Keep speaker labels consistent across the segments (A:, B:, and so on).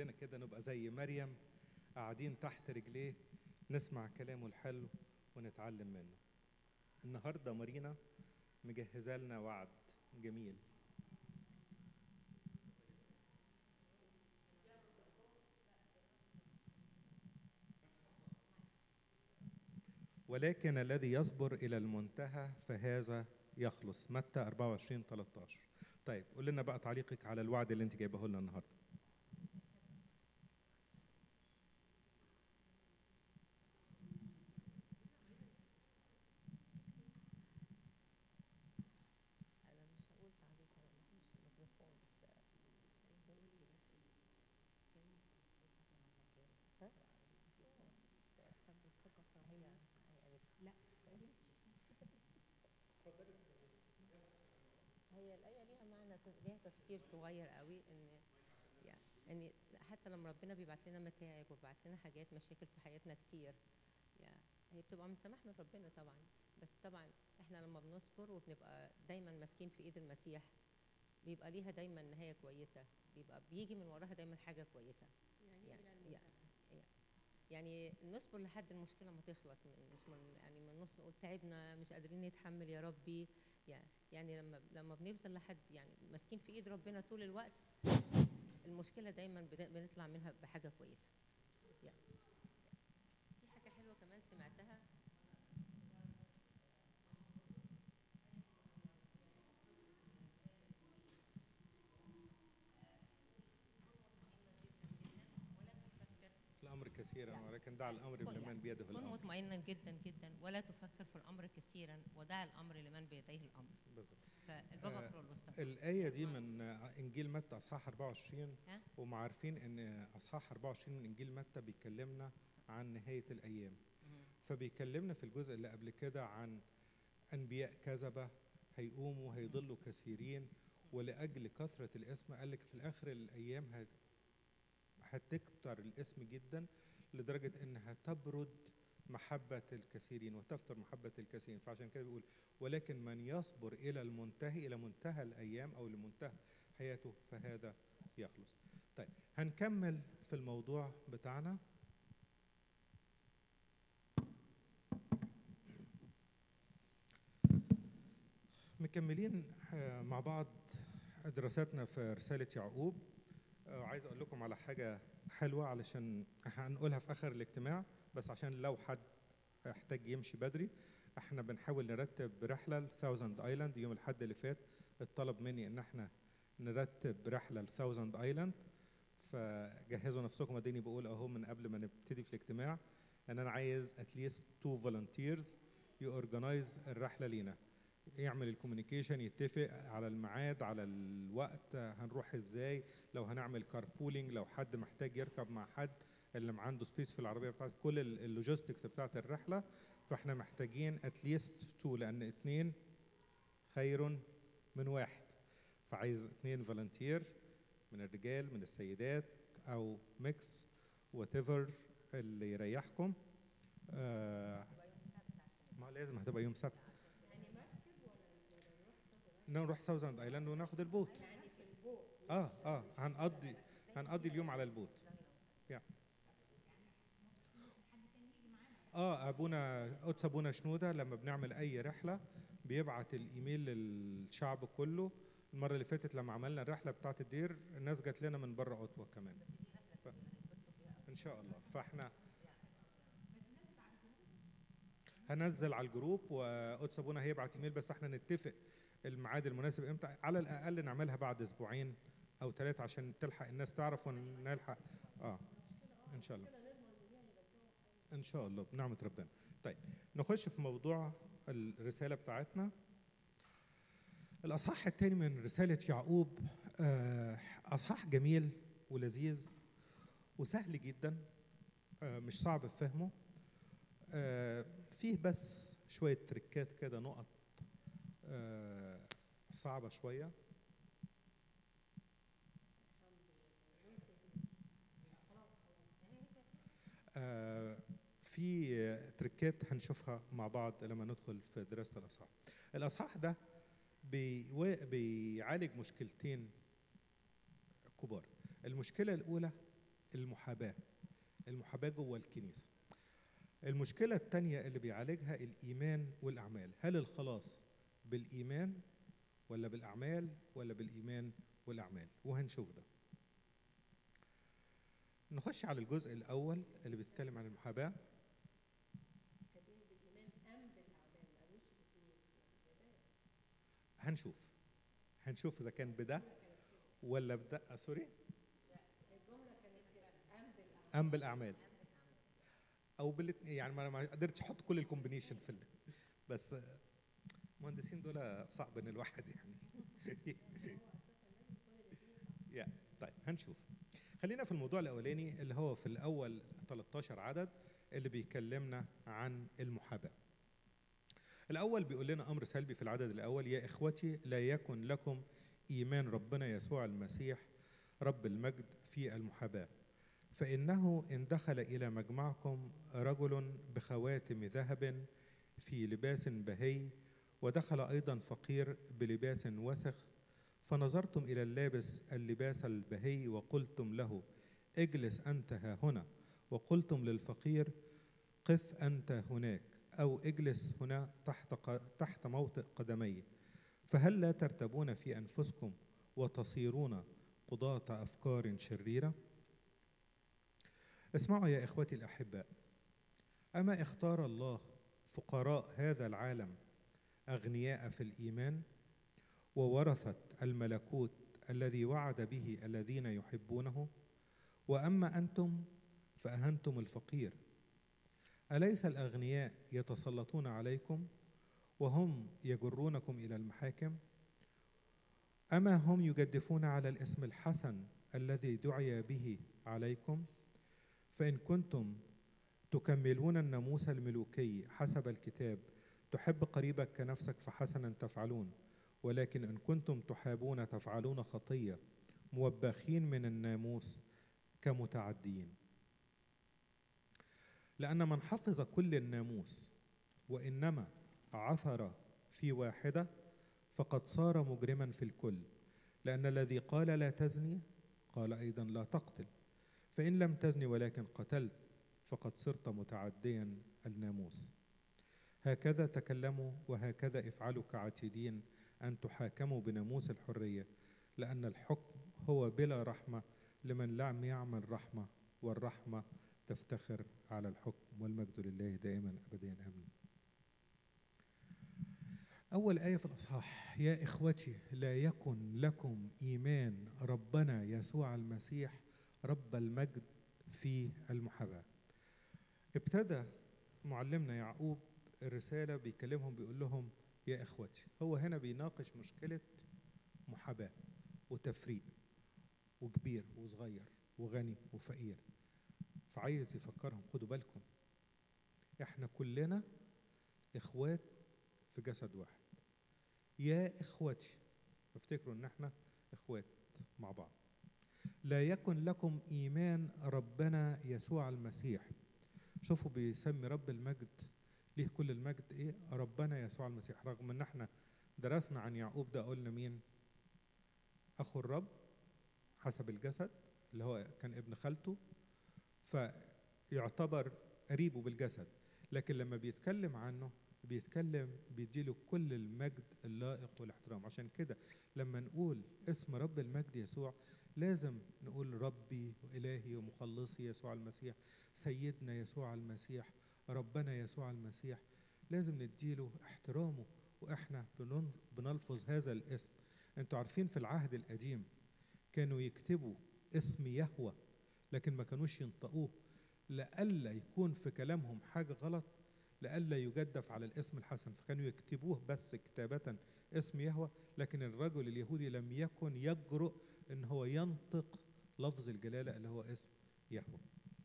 A: كلنا كده نبقى زي مريم قاعدين تحت رجليه نسمع كلامه الحلو ونتعلم منه النهارده مارينا مجهزه لنا وعد جميل ولكن الذي يصبر إلى المنتهى فهذا يخلص متى 24 13 طيب قول لنا بقى تعليقك على الوعد اللي انت جايبه لنا النهارده
B: انا مش هقول تعليق انا ما بحبش الميكروفون بس ها؟ طب الثقة في هي لا هي الآية ليها معنى ليها تفسير صغير قوي إن يعني إن حتى لما ربنا بيبعت لنا متاعب وبيبعت لنا حاجات مشاكل في حياتنا كتير يعني هي بتبقى من سماح من ربنا طبعا بس طبعا احنا لما بنصبر وبنبقى دايما ماسكين في ايد المسيح بيبقى ليها دايما نهايه كويسه بيبقى بيجي من وراها دايما حاجه كويسه يعني يعني, يعني نصبر لحد المشكله ما تخلص من مش من يعني من نص نقول تعبنا مش قادرين نتحمل يا ربي يعني يعني لما لما بنفضل لحد يعني ماسكين في ايد ربنا طول الوقت المشكله دايما بن- بنطلع منها بحاجه كويسه يعني في حاجه حلوه كمان سمعتها
A: الأمر كثيرا
B: يعني
A: ولكن دع الأمر
B: كن-
A: لمن بيده
B: كن
A: الأمر
B: مطمئنا جدا جدا ولا تفكر في الامر كثيرا ودع الامر لمن بيديه الامر
A: بالظبط.
B: فالبابا
A: آه،
B: كرولوس طبعا
A: الآية دي من إنجيل متى أصحاح 24
B: ها؟
A: وما عارفين إن أصحاح 24 من إنجيل متى بيكلمنا عن نهاية الأيام
B: مهم.
A: فبيكلمنا في الجزء اللي قبل كده عن أنبياء كذبة هيقوموا هيضلوا كثيرين ولأجل كثرة الاسم قال لك في الآخر الأيام هت- هتكتر الاسم جدا لدرجة إنها تبرد محبة الكثيرين وتفتر محبة الكثيرين فعشان كده بيقول ولكن من يصبر إلى المنتهي إلى منتهى الأيام أو لمنتهى حياته فهذا يخلص طيب هنكمل في الموضوع بتاعنا مكملين آه، مع بعض دراساتنا في رسالة يعقوب آه، عايز أقول لكم على حاجة حلوة علشان هنقولها في آخر الاجتماع بس عشان لو حد يحتاج يمشي بدري احنا بنحاول نرتب رحلة لثاوزند ايلاند يوم الحد اللي فات اتطلب مني ان احنا نرتب رحلة لثاوزند ايلاند فجهزوا نفسكم اديني بقول اهو من قبل ما نبتدي في الاجتماع ان انا عايز اتليست تو فولunteers يورجنايز الرحلة لينا يعمل الكوميونيكيشن يتفق على الميعاد على الوقت هنروح ازاي لو هنعمل كاربولينج لو حد محتاج يركب مع حد اللي عنده سبيس في العربيه بتاعت كل ال- اللوجيستكس بتاعت الرحله فاحنا محتاجين اتليست تو لان اتنين خير من واحد فعايز اتنين فولنتير من الرجال من السيدات او ميكس وات ايفر اللي يريحكم آه ما لازم هتبقى يوم سبت نروح ساوزاند ايلاند وناخد البوت اه اه هنقضي هنقضي اليوم على البوت يا اه ابونا قدس ابونا شنوده لما بنعمل اي رحله بيبعت الايميل للشعب كله المره اللي فاتت لما عملنا الرحله بتاعه الدير الناس جات لنا من بره اوتوا كمان ف... ان شاء الله فاحنا هنزل على الجروب وقدس ابونا هيبعت ايميل بس احنا نتفق الميعاد المناسب امتى على الاقل نعملها بعد اسبوعين او ثلاثه عشان تلحق الناس تعرف ونلحق اه ان شاء الله ان شاء الله بنعمه ربنا طيب نخش في موضوع الرساله بتاعتنا الاصحاح الثاني من رساله يعقوب آه، اصحاح جميل ولذيذ وسهل جدا آه، مش صعب في فهمه آه، فيه بس شويه تريكات كده نقط آه، صعبه شويه آه، في تريكات هنشوفها مع بعض لما ندخل في دراسه الاصحاح الاصحاح ده بيوا- بيعالج مشكلتين كبار المشكله الاولى المحاباة المحاباة جوه الكنيسة المشكلة التانية اللي بيعالجها الإيمان والأعمال هل الخلاص بالإيمان ولا بالأعمال ولا بالإيمان والأعمال وهنشوف ده نخش على الجزء الأول اللي بيتكلم عن المحاباة هنشوف هنشوف إذا كان بده ولا بده آه، سوري أم بالأعمال أو بالاتنين يعني ما أنا ما قدرتش أحط كل الكومبينيشن في ال... بس آه، المهندسين دول صعب إن الواحد يعني يا طيب هنشوف خلينا في الموضوع الاولاني اللي هو في الاول 13 عدد اللي بيكلمنا عن المحاباه الاول بيقول لنا امر سلبي في العدد الاول يا اخوتي لا يكن لكم ايمان ربنا يسوع المسيح رب المجد في المحاباه فانه ان دخل الى مجمعكم رجل بخواتم ذهب في لباس بهي ودخل ايضا فقير بلباس وسخ فنظرتم الى اللابس اللباس البهي وقلتم له اجلس انت ها هنا وقلتم للفقير قف انت هناك او اجلس هنا تحت ق- تحت موطئ قدمي فهل لا ترتبون في انفسكم وتصيرون قضاة افكار شريره اسمعوا يا اخوتي الاحباء اما اختار الله فقراء هذا العالم اغنياء في الايمان وورثت الملكوت الذي وعد به الذين يحبونه واما انتم فاهنتم الفقير اليس الاغنياء يتسلطون عليكم وهم يجرونكم الى المحاكم اما هم يجدفون على الاسم الحسن الذي دعي به عليكم فان كنتم تكملون الناموس الملوكي حسب الكتاب تحب قريبك كنفسك فحسنا تفعلون ولكن ان كنتم تحابون تفعلون خطيه موبخين من الناموس كمتعدين لان من حفظ كل الناموس وانما عثر في واحده فقد صار مجرما في الكل لان الذي قال لا تزني قال ايضا لا تقتل فان لم تزني ولكن قتلت فقد صرت متعديا الناموس هكذا تكلموا وهكذا افعلوا كعتيدين أن تحاكموا بناموس الحرية لأن الحكم هو بلا رحمة لمن لم يعمل رحمة والرحمة تفتخر على الحكم والمجد لله دائما أبدا آمين أول آية في الأصحاح يا إخوتي لا يكن لكم إيمان ربنا يسوع المسيح رب المجد في المحاباة ابتدى معلمنا يعقوب الرسالة بيكلمهم بيقول لهم يا إخوتي هو هنا بيناقش مشكلة محاباة وتفريق وكبير وصغير وغني وفقير فعايز يفكرهم خدوا بالكم احنا كلنا اخوات في جسد واحد يا اخوتي افتكروا ان احنا اخوات مع بعض لا يكن لكم ايمان ربنا يسوع المسيح شوفوا بيسمي رب المجد ليه كل المجد ايه ربنا يسوع المسيح رغم ان احنا درسنا عن يعقوب ده قلنا مين اخو الرب حسب الجسد اللي هو كان ابن خالته فيعتبر قريبه بالجسد لكن لما بيتكلم عنه بيتكلم بيديله كل المجد اللائق والاحترام عشان كده لما نقول اسم رب المجد يسوع لازم نقول ربي وإلهي ومخلصي يسوع المسيح سيدنا يسوع المسيح ربنا يسوع المسيح لازم نديله احترامه واحنا بنن- بنلفظ هذا الاسم انتوا عارفين في العهد القديم كانوا يكتبوا اسم يهوه لكن ما كانوش ينطقوه لئلا يكون في كلامهم حاجه غلط لئلا يجدف على الاسم الحسن فكانوا يكتبوه بس كتابة اسم يهوه لكن الرجل اليهودي لم يكن يجرؤ ان هو ينطق لفظ الجلالة اللي هو اسم يهوه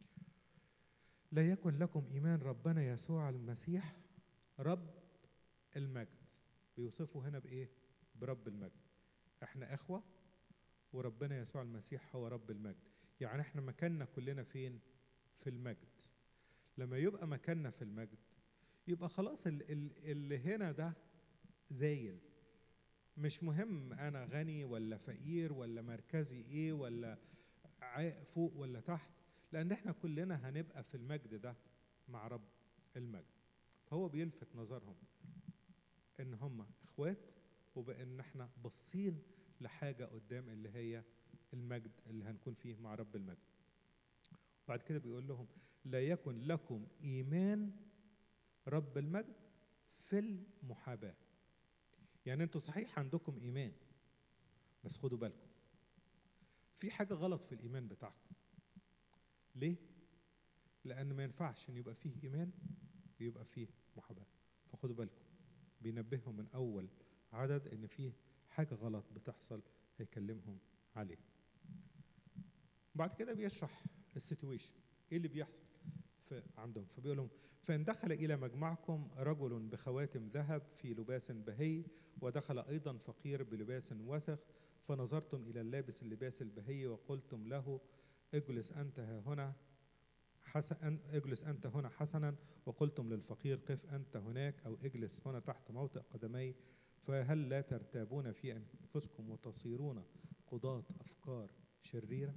A: لا يكن لكم ايمان ربنا يسوع المسيح رب المجد بيوصفه هنا بايه برب المجد احنا اخوه وربنا يسوع المسيح هو رب المجد يعني احنا مكاننا كلنا فين في المجد لما يبقى مكاننا في المجد يبقى خلاص ال- ال- اللي هنا ده زايل مش مهم انا غني ولا فقير ولا مركزي ايه ولا عا- فوق ولا تحت لان احنا كلنا هنبقى في المجد ده مع رب المجد فهو بيلفت نظرهم ان هم اخوات وبان احنا باصين لحاجه قدام اللي هي المجد اللي هنكون فيه مع رب المجد بعد كده بيقول لهم لا يكن لكم ايمان رب المجد في المحاباه يعني انتوا صحيح عندكم ايمان بس خدوا بالكم في حاجه غلط في الايمان بتاعكم ليه لان ما ينفعش ان يبقى فيه ايمان ويبقى فيه محاباه فخدوا بالكم بينبههم من اول عدد ان فيه حاجه غلط بتحصل هيكلمهم عليه بعد كده بيشرح السيتويشن ايه اللي بيحصل في عندهم فبيقول لهم فان دخل الى مجمعكم رجل بخواتم ذهب في لباس بهي ودخل ايضا فقير بلباس وسخ فنظرتم الى اللابس اللباس البهي وقلتم له اجلس انت ها هنا حسن اجلس انت هنا حسنا وقلتم للفقير قف انت هناك او اجلس هنا تحت موطئ قدمي فهل لا ترتابون في انفسكم وتصيرون قضاة افكار شريره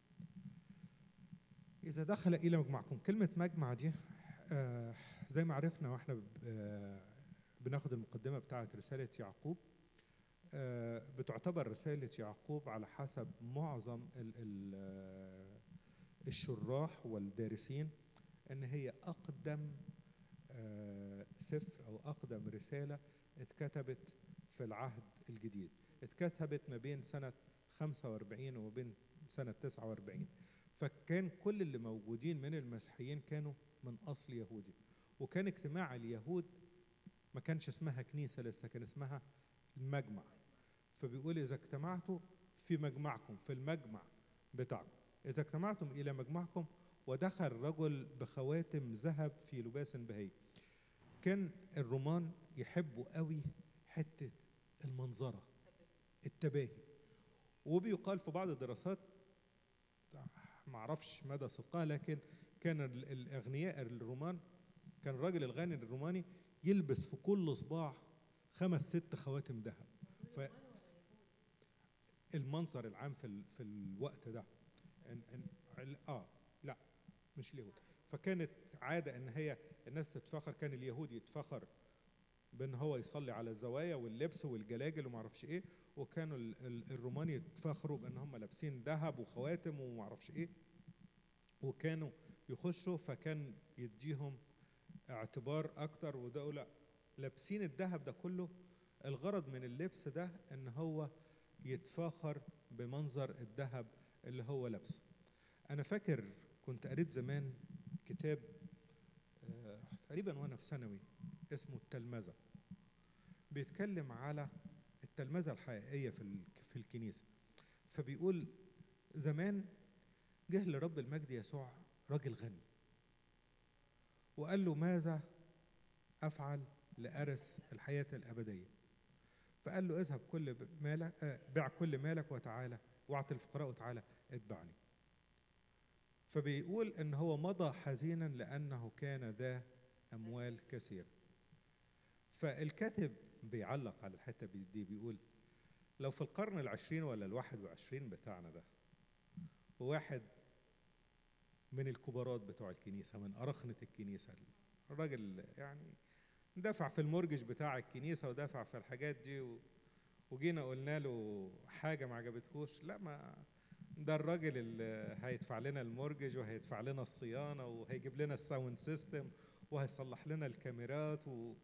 A: إذا دخل إلى مجمعكم كلمة مجمع دي آه زي ما عرفنا واحنا ب- آه بناخد المقدمة بتاعة رسالة يعقوب آه بتعتبر رسالة يعقوب على حسب معظم ال ال آه الشراح والدارسين إن هي أقدم آه سفر أو أقدم رسالة اتكتبت في العهد الجديد اتكتبت ما بين سنة 45 وما بين سنة 49 فكان كل اللي موجودين من المسيحيين كانوا من اصل يهودي وكان اجتماع اليهود ما كانش اسمها كنيسه لسه كان اسمها المجمع فبيقول اذا اجتمعتوا في مجمعكم في المجمع بتاعكم اذا اجتمعتم الى مجمعكم ودخل رجل بخواتم ذهب في لباس بهي كان الرومان يحبوا قوي حته المنظره التباهي وبيقال في بعض الدراسات ما اعرفش مدى صدقها لكن كان ال- الاغنياء الرومان كان الراجل الغني الروماني يلبس في كل صباع خمس ست خواتم ذهب ف المنظر العام في ال... في الوقت ده إن... إن... ال- اه لا مش اليهود فكانت عاده ان هي الناس تتفخر كان اليهود يتفخر بان هو يصلي على الزوايا واللبس والجلاجل وما اعرفش ايه وكانوا ال- ال- الرومان يتفخروا بان هم لابسين ذهب وخواتم وما اعرفش ايه وكانوا يخشوا فكان يديهم اعتبار اكتر وده لا لابسين الذهب ده كله الغرض من اللبس ده ان هو يتفاخر بمنظر الذهب اللي هو لابسه انا فاكر كنت قريت زمان كتاب آه، تقريبا وانا في ثانوي اسمه التلمذه بيتكلم على التلمذه الحقيقيه في ال- في الكنيسه فبيقول زمان جه لرب المجد يسوع راجل غني وقال له ماذا افعل لارث الحياه الابديه فقال له اذهب كل مالك آه، بيع كل مالك وتعالى واعطي الفقراء وتعالى اتبعني فبيقول ان هو مضى حزينا لانه كان ذا اموال كثيره فالكاتب بيعلق على الحته دي بيقول لو في القرن العشرين ولا الواحد وعشرين بتاعنا ده واحد من الكبارات بتوع الكنيسة من أرخنة الكنيسة الراجل يعني دفع في المورجج بتاع الكنيسة ودفع في الحاجات دي و... وجينا قلنا له حاجة ما عجبتهوش لا ما ده الراجل اللي هيدفع لنا المورجج وهيدفع لنا الصيانة وهيجيب لنا الساوند سيستم وهيصلح لنا الكاميرات و...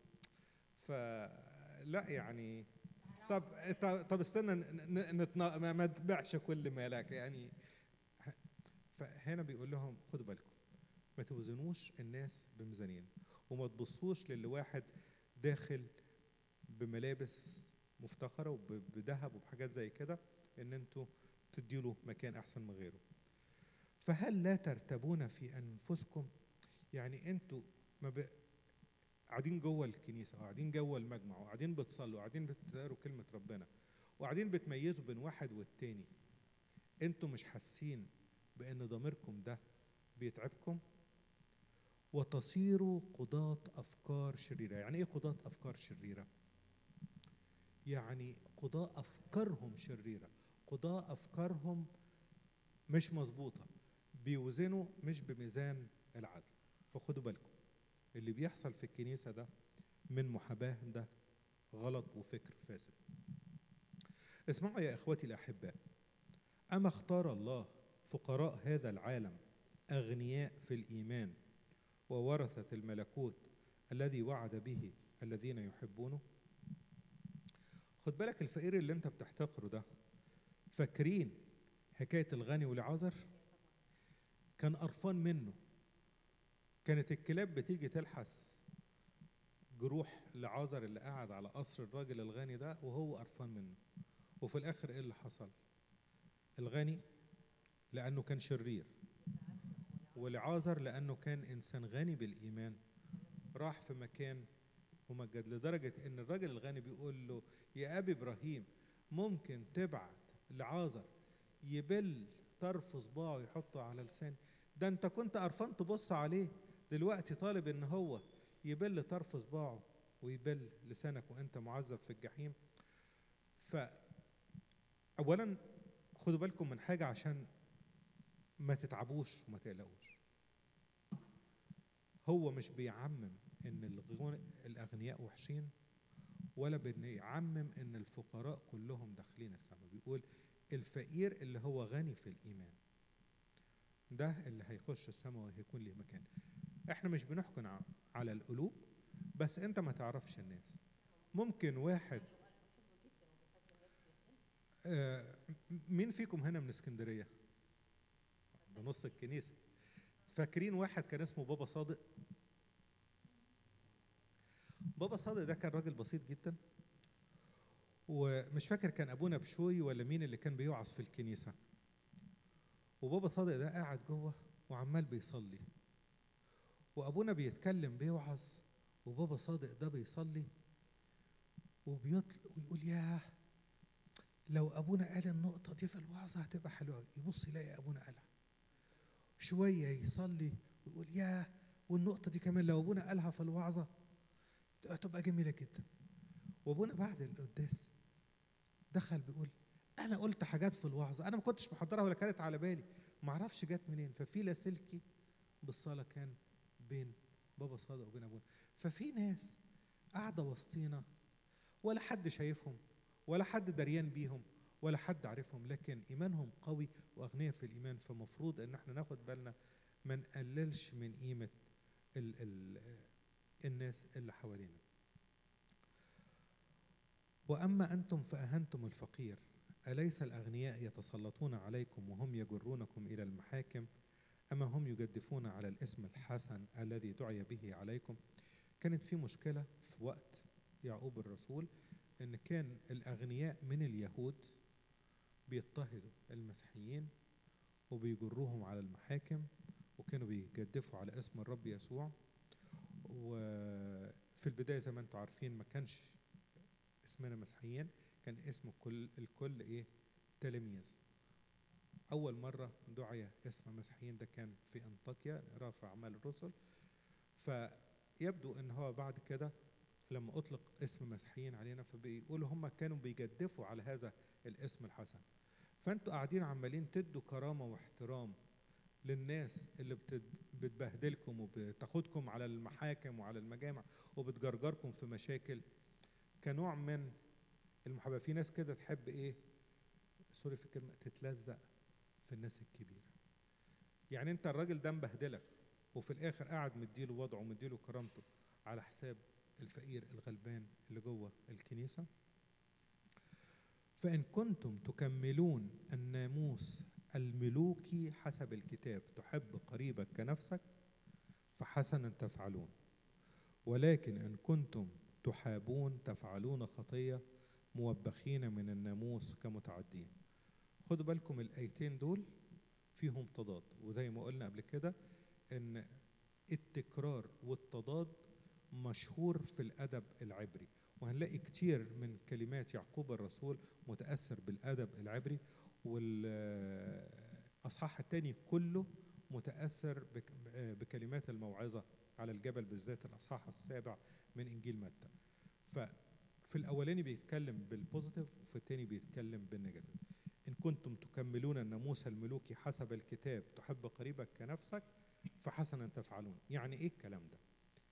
A: فلا يعني طب طب- طب استنى ن- ن- نتنا... ما- ما تبيعش كل مالك يعني فهنا بيقول لهم خدوا بالكم ما توزنوش الناس بميزانين وما تبصوش للي واحد داخل بملابس مفتخرة وبذهب وبحاجات زي كده ان انتوا تديله مكان احسن من غيره فهل لا ترتبون في انفسكم يعني انتوا ما ب... قاعدين جوه الكنيسه وقاعدين جوه المجمع وقاعدين بتصلوا وقاعدين بتقروا كلمه ربنا وقاعدين بتميزوا بين واحد والتاني انتوا مش حاسين بان ضميركم ده بيتعبكم وتصيروا قضاة أفكار شريرة يعني إيه قضاة أفكار شريرة؟ يعني قضاة أفكارهم شريرة قضاة أفكارهم مش مظبوطة بيوزنوا مش بميزان العدل فخدوا بالكم اللي بيحصل في الكنيسة ده من محاباة ده غلط وفكر فاسد اسمعوا يا إخوتي الأحباء أما اختار الله فقراء هذا العالم أغنياء في الإيمان وورثة الملكوت الذي وعد به الذين يحبونه خد بالك الفقير اللي انت بتحتقره ده فاكرين حكاية الغني والعازر كان قرفان منه كانت الكلاب بتيجي تلحس جروح لعازر اللي قاعد على قصر الراجل الغني ده وهو قرفان منه وفي الاخر ايه اللي حصل الغني لانه كان شرير والعازر لانه كان انسان غني بالايمان راح في مكان ممجد لدرجه ان الراجل الغني بيقول له يا ابي ابراهيم ممكن تبعت لعازر يبل طرف صباعه يحطه على لساني ده انت كنت قرفان تبص عليه دلوقتي طالب ان هو يبل طرف صباعه ويبل لسانك وانت معذب في الجحيم ف اولا خدوا بالكم من حاجه عشان ما تتعبوش وما تقلقوش هو مش بيعمم ان الغن- الاغنياء وحشين ولا بيعمم ان الفقراء كلهم داخلين السماء بيقول الفقير اللي هو غني في الايمان ده اللي هيخش السماء وهيكون ليه مكان احنا مش بنحكم ع- على القلوب بس انت ما تعرفش الناس ممكن واحد آه، م- مين فيكم هنا من اسكندريه ده نص الكنيسه فاكرين واحد كان اسمه بابا صادق بابا صادق ده كان راجل بسيط جدا ومش فاكر كان ابونا بشوي ولا مين اللي كان بيوعظ في الكنيسه وبابا صادق ده قاعد جوه وعمال بيصلي وابونا بيتكلم بيوعظ وبابا صادق ده بيصلي وبيطل ويقول ياه لو ابونا قال النقطه دي في الوعظه هتبقى حلوه أوي. يبص يلاقي ابونا قالها شويه يصلي ويقول ياه والنقطه دي كمان لو ابونا قالها في الوعظه هتبقى جميله جدا وابونا بعد القداس دخل بيقول انا قلت حاجات في الوعظه انا ما كنتش محضرها ولا كانت على بالي ما اعرفش جت منين ففي لاسلكي بالصلاه كان بين بابا صادق وبين ابونا ففي ناس قاعده وسطينا ولا حد شايفهم ولا حد دريان بيهم ولا حد عارفهم لكن ايمانهم قوي واغنياء في الايمان فمفروض ان احنا ناخد بالنا ما نقللش من قيمه ال ال الناس اللي حوالينا واما انتم فاهنتم الفقير اليس الاغنياء يتسلطون عليكم وهم يجرونكم الى المحاكم اما هم يجدفون على الاسم الحسن الذي دعي به عليكم كانت في مشكله في وقت يعقوب الرسول ان كان الاغنياء من اليهود بيضطهدوا المسيحيين وبيجروهم على المحاكم وكانوا بيجدفوا على اسم الرب يسوع وفي البدايه زي ما انتم عارفين ما كانش اسمنا مسيحيين كان اسم الكل الكل ايه تلاميذ اول مره دعي اسم مسيحيين ده كان في انطاكيا نقراه في اعمال الرسل فيبدو ان هو بعد كده لما اطلق اسم مسيحيين علينا فبيقولوا هم كانوا بيجدفوا على هذا الاسم الحسن فانتوا قاعدين عمالين تدوا كرامه واحترام للناس اللي بت- بتبهدلكم وبتاخدكم على المحاكم وعلى المجامع وبتجرجركم في مشاكل كنوع من المحاباه في ناس كده تحب ايه سوري في الكلمه تتلزق في الناس الكبيره يعني انت الراجل ده مبهدلك وفي الاخر قاعد مديله وضعه ومديله كرامته على حساب الفقير الغلبان اللي جوه الكنيسه فان كنتم تكملون الناموس الملوكي حسب الكتاب تحب قريبك كنفسك فحسنا تفعلون ولكن ان كنتم تحابون تفعلون خطيه موبخين من الناموس كمتعدين خدوا بالكم الايتين دول فيهم تضاد وزي ما قلنا قبل كده ان التكرار والتضاد مشهور في الادب العبري وهنلاقي كتير من كلمات يعقوب الرسول متاثر بالادب العبري والاصحاح الثاني كله متاثر بك- بكلمات الموعظه على الجبل بالذات الاصحاح السابع من انجيل متى ففي الاولاني بيتكلم بالبوزيتيف وفي الثاني بيتكلم بالنيجاتيف ان كنتم تكملون الناموس الملوكي حسب الكتاب تحب قريبك كنفسك فحسنا تفعلون يعني ايه الكلام ده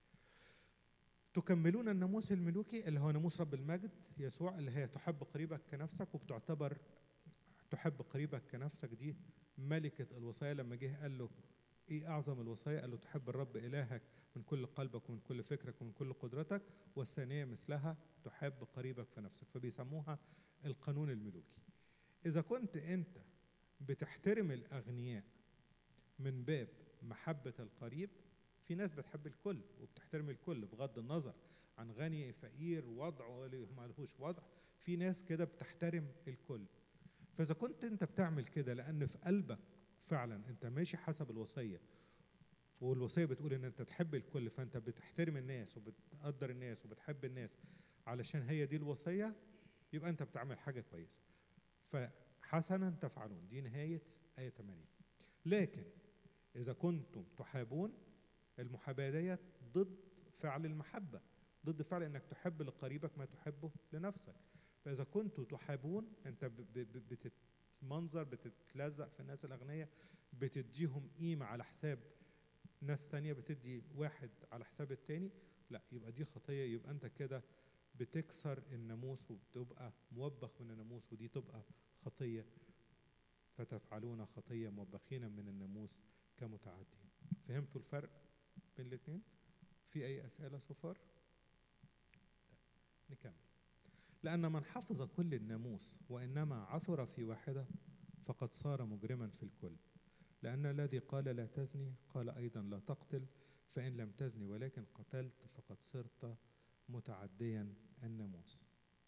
A: تكملون الناموس الملوكي اللي هو ناموس رب المجد يسوع اللي هي تحب قريبك كنفسك وبتعتبر تحب قريبك كنفسك دي ملكة الوصايا لما جه قال له ايه اعظم الوصايا قال له تحب الرب الهك من كل قلبك ومن كل فكرك ومن كل قدرتك والثانيه مثلها تحب قريبك في نفسك فبيسموها القانون الملوكي اذا كنت انت بتحترم الاغنياء من باب محبه القريب في ناس بتحب الكل وبتحترم الكل بغض النظر عن غني فقير وضع ولا مالهوش وضع في ناس كده بتحترم الكل فاذا كنت انت بتعمل كده لان في قلبك فعلا انت ماشي حسب الوصيه والوصيه بتقول ان انت تحب الكل فانت بتحترم الناس وبتقدر الناس وبتحب الناس علشان هي دي الوصيه يبقى انت بتعمل حاجه كويسه فحسنا تفعلون دي نهايه ايه 80 لكن اذا كنتم تحابون المحاباه ديت ضد فعل المحبه ضد فعل انك تحب لقريبك ما تحبه لنفسك فاذا كنتم تحابون انت بتتمنظر بتتلزق في الناس الاغنياء بتديهم قيمه على حساب ناس تانية بتدي واحد على حساب التاني لا يبقى دي خطيه يبقى انت كده بتكسر الناموس وبتبقى موبخ من الناموس ودي تبقى خطيه فتفعلون خطيه موبخين من الناموس كمتعدين فهمتوا الفرق بين الاثنين في اي اسئله سفر نكمل لأن من حفظ كل الناموس وإنما عثر في واحدة فقد صار مجرما في الكل لأن الذي قال لا تزني قال أيضا لا تقتل فإن لم تزني ولكن قتلت فقد صرت متعديا الناموس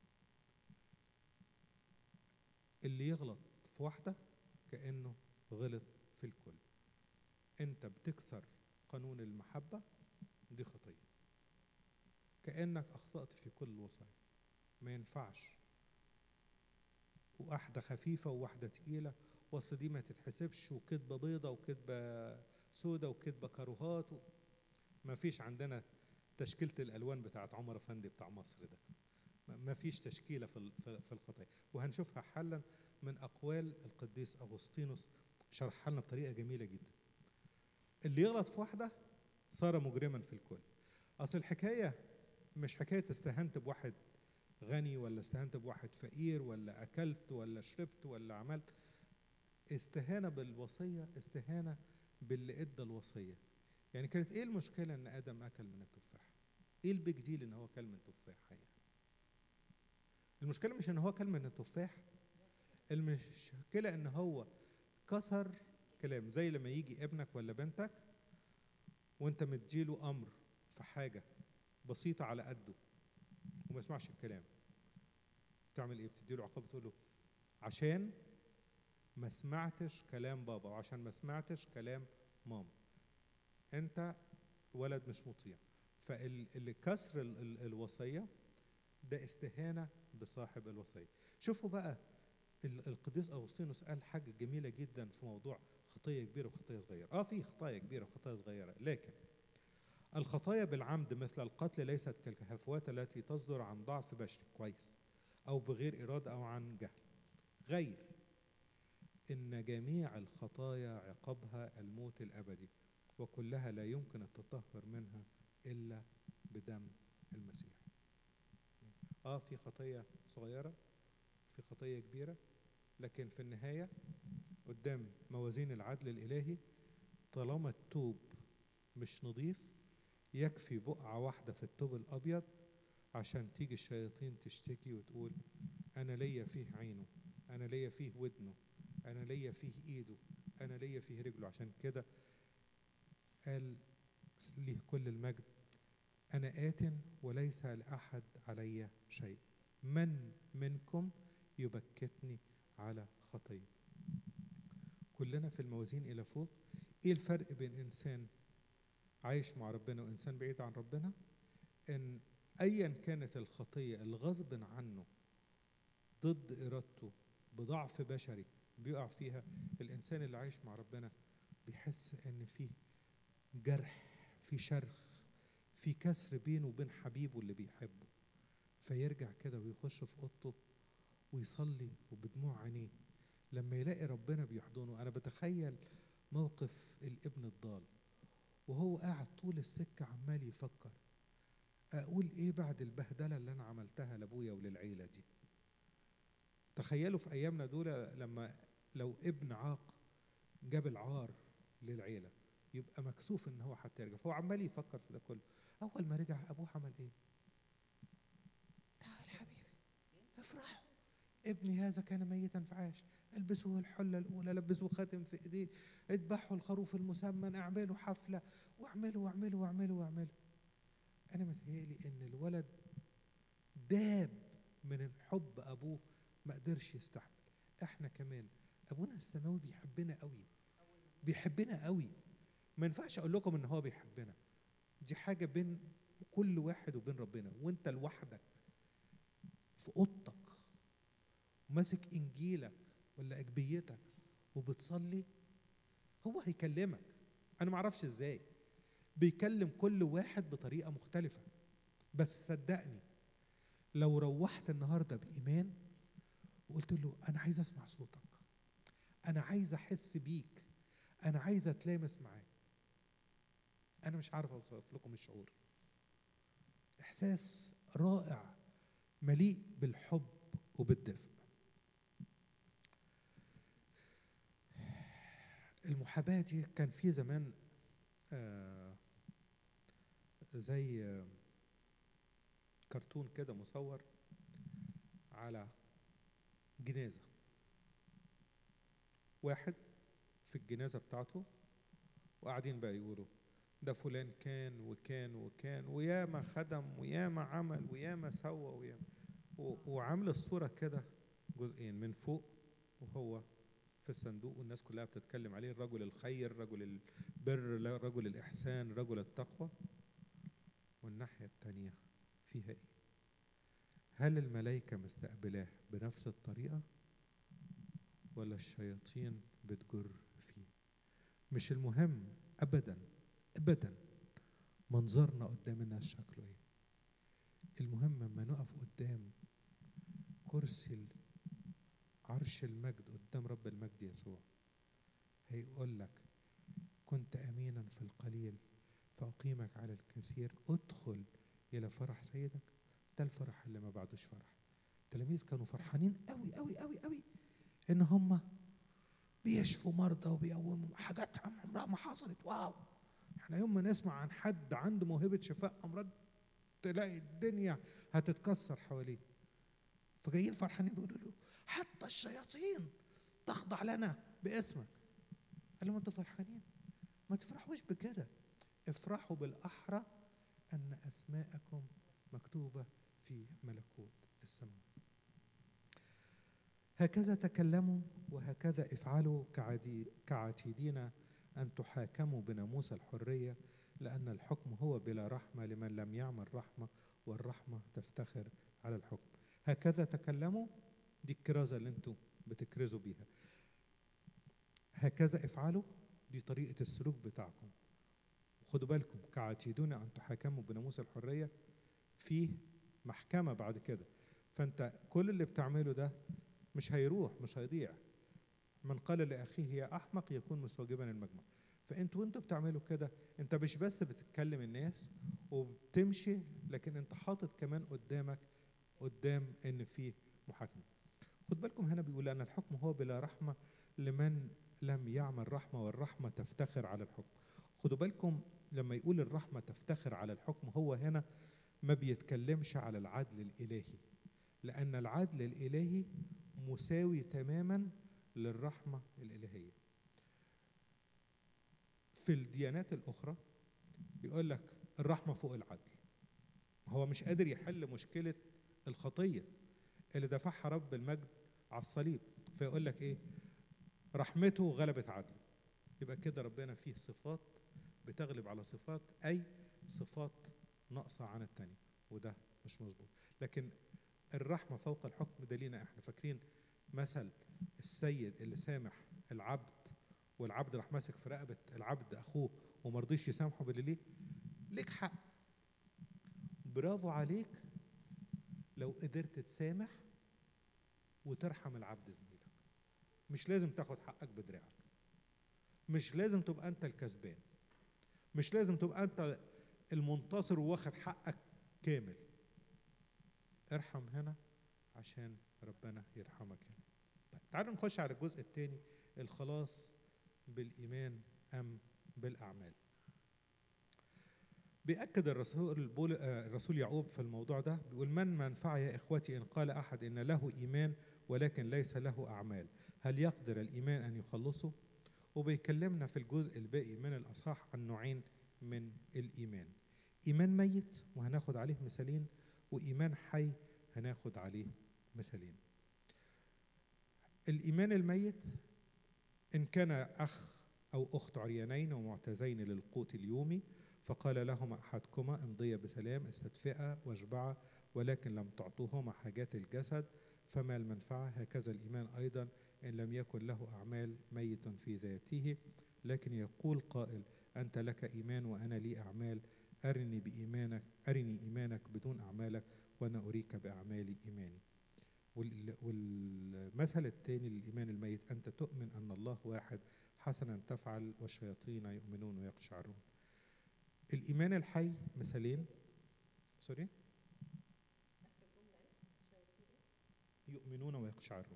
A: اللي يغلط في واحدة كأنه غلط في الكل أنت بتكسر قانون المحبة دي خطية كأنك أخطأت في كل الوصايا ما ينفعش واحدة خفيفة وواحدة تقيلة وصل دي ما تتحسبش وكذبة بيضة وكذبة سودة وكذبة كاروهات و... ما فيش عندنا تشكيلة الألوان بتاعت عمر أفندي بتاع مصر ده ما فيش تشكيلة في في الخطايا وهنشوفها حلا من أقوال القديس أغسطينوس شرحها لنا بطريقة جميلة جدا اللي يغلط في واحدة صار مجرما في الكل أصل الحكاية مش حكاية استهنت بواحد غني ولا استهنت بواحد فقير ولا اكلت ولا شربت ولا عملت استهانه بالوصيه استهانه باللي ادى الوصيه يعني كانت ايه المشكله ان ادم اكل من التفاح ايه البيج ديل ان هو اكل من التفاح يعني المشكله مش ان هو اكل من التفاح المشكله ان هو كسر كلام زي لما يجي ابنك ولا بنتك وانت مديله امر في حاجه بسيطه على قده وما يسمعش الكلام بتعمل ايه بتديله عقاب تقول له عشان ما سمعتش كلام بابا وعشان ما سمعتش كلام ماما انت ولد مش مطيع فالكسر الوصيه ده استهانه بصاحب الوصيه شوفوا بقى القديس اغسطينوس قال حاجه جميله جدا في موضوع خطيه كبيره وخطيه صغيره اه في خطايا كبيره وخطايا صغيره لكن الخطايا بالعمد مثل القتل ليست كالهفوات التي تصدر عن ضعف بشري كويس أو بغير إرادة أو عن جهل غير إن جميع الخطايا عقابها الموت الأبدي وكلها لا يمكن التطهر منها إلا بدم المسيح آه في خطية صغيرة في خطية كبيرة لكن في النهاية قدام موازين العدل الإلهي طالما التوب مش نظيف يكفي بقعة واحدة في التوب الأبيض عشان تيجي الشياطين تشتكي وتقول أنا ليا فيه عينه أنا ليا فيه ودنه أنا ليا فيه إيده أنا ليا فيه رجله عشان كده قال ليه كل المجد أنا آت وليس لأحد علي شيء من منكم يبكتني على خطية كلنا في الموازين إلى فوق إيه الفرق بين إنسان عايش مع ربنا وإنسان بعيد عن ربنا إن أيا كانت الخطية الغصب عنه ضد إرادته بضعف بشري بيقع فيها الإنسان اللي عايش مع ربنا بيحس إن فيه جرح في شرخ في كسر بينه وبين حبيبه اللي بيحبه فيرجع كده ويخش في اوضته ويصلي وبدموع عينيه لما يلاقي ربنا بيحضنه انا بتخيل موقف الابن الضال وهو قاعد طول السكه عمال يفكر اقول ايه بعد البهدله اللي انا عملتها لابويا وللعيله دي تخيلوا في ايامنا دول لما لو ابن عاق جاب العار للعيله يبقى مكسوف ان هو حتى يرجع فهو عمال يفكر في ده كله اول ما رجع ابوه عمل ايه تعال حبيبي افرحوا ابني هذا كان ميتا فعاش البسوه الحله الاولى لبسوه خاتم في ايديه اذبحوا الخروف المسمن اعملوا حفله واعملوا واعملوا واعملوا واعملوا انا متهيألي ان الولد داب من حب ابوه ما قدرش يستحمل احنا كمان ابونا السماوي بيحبنا قوي بيحبنا قوي ما ينفعش اقول لكم ان هو بيحبنا دي حاجه بين كل واحد وبين ربنا وانت لوحدك في اوضتك وماسك انجيلك ولا اجبيتك وبتصلي هو هيكلمك انا ما اعرفش ازاي بيكلم كل واحد بطريقه مختلفه بس صدقني لو روحت النهارده بايمان وقلت له انا عايز اسمع صوتك انا عايز احس بيك انا عايز اتلامس معاك انا مش عارف اوصف لكم الشعور احساس رائع مليء بالحب وبالدفء المحاباة دي كان في زمان آه زي آه كرتون كده مصور على جنازة واحد في الجنازة بتاعته وقاعدين بقى يقولوا ده فلان كان وكان وكان وياما خدم وياما عمل وياما سوى وياما وعامل الصورة كده جزئين من فوق وهو في الصندوق والناس كلها بتتكلم عليه الرجل الخير رجل البر رجل الإحسان رجل التقوى والناحية التانية فيها إيه؟ هل الملائكة مستقبلاه بنفس الطريقة ولا الشياطين بتجر فيه مش المهم أبدا أبدا منظرنا قدام الناس شكله إيه المهم لما نقف قدام كرسي عرش المجد قدام رب المجد يسوع هيقول لك كنت امينا في القليل فاقيمك على الكثير ادخل الى فرح سيدك ده الفرح اللي ما بعدوش فرح التلاميذ كانوا فرحانين قوي قوي قوي قوي ان هم بيشفوا مرضى وبيقوموا حاجات عمرها ما حصلت واو احنا يوم ما نسمع عن حد عنده موهبه شفاء امراض تلاقي الدنيا هتتكسر حواليه فجايين فرحانين بيقولوا له حتى الشياطين تخضع لنا باسمك قال لهم انتوا فرحانين ما تفرحوش بكده افرحوا بالاحرى ان اسماءكم مكتوبه في ملكوت السماء هكذا تكلموا وهكذا افعلوا كعدي كعتيدين ان تحاكموا بناموس الحريه لان الحكم هو بلا رحمه لمن لم يعمل رحمه والرحمه تفتخر على الحكم هكذا تكلموا دي الكرازة اللي انتوا بتكرزوا بيها هكذا افعلوا دي طريقة السلوك بتاعكم خدوا بالكم كعتيدون أن تحاكموا بناموس الحرية فيه محكمة بعد كده فأنت كل اللي بتعمله ده مش هيروح مش هيضيع من قال لأخيه يا أحمق يكون مستوجبا المجمع فأنتوا وأنتوا بتعملوا كده أنت مش بس بتتكلم الناس وبتمشي لكن أنت حاطط كمان قدامك قدام ان في محاكمه خد بالكم هنا بيقول ان الحكم هو بلا رحمه لمن لم يعمل رحمه والرحمه تفتخر على الحكم خدوا بالكم لما يقول الرحمه تفتخر على الحكم هو هنا ما بيتكلمش على العدل الالهي لان العدل الالهي مساوي تماما للرحمه الالهيه في الديانات الاخرى يقول لك الرحمه فوق العدل هو مش قادر يحل مشكله الخطيه اللي دفعها رب المجد على الصليب فيقول لك ايه رحمته غلبت عدله يبقى كده ربنا فيه صفات بتغلب على صفات اي صفات ناقصه عن التانية وده مش مظبوط لكن الرحمه فوق الحكم ده لينا احنا فاكرين مثل السيد اللي سامح العبد والعبد راح ماسك في رقبه العبد اخوه وما رضيش يسامحه باللي ليه ليك حق برافو عليك لو قدرت تسامح وترحم العبد زميلك مش لازم تاخد حقك بدراعك مش لازم تبقى انت الكسبان مش لازم تبقى انت المنتصر واخد حقك كامل ارحم هنا عشان ربنا يرحمك هنا طيب تعالوا نخش على الجزء الثاني الخلاص بالايمان ام بالاعمال بيأكد الرسول بول آه، الرسول يعقوب في الموضوع ده بيقول من منفعة يا إخوتي إن قال أحد إن له إيمان ولكن ليس له أعمال هل يقدر الإيمان أن يخلصه؟ وبيكلمنا في الجزء الباقي من الأصحاح عن نوعين من الإيمان إيمان ميت وهناخد عليه مثالين وإيمان حي هناخد عليه مثالين الإيمان الميت إن كان أخ أو أخت عريانين ومعتزين للقوت اليومي فقال لهما أحدكما امضيا بسلام استدفئا واشبعا ولكن لم تعطوهما حاجات الجسد فما المنفعة هكذا الإيمان أيضا إن لم يكن له أعمال ميت في ذاته لكن يقول قائل أنت لك إيمان وأنا لي أعمال أرني بإيمانك أرني إيمانك بدون أعمالك وأنا أريك بأعمالي إيماني وال- والمثل الثاني للإيمان الميت أنت تؤمن أن الله واحد حسنا تفعل والشياطين يؤمنون ويقشعرون الإيمان الحي مثالين سوري يؤمنون ويقشعرون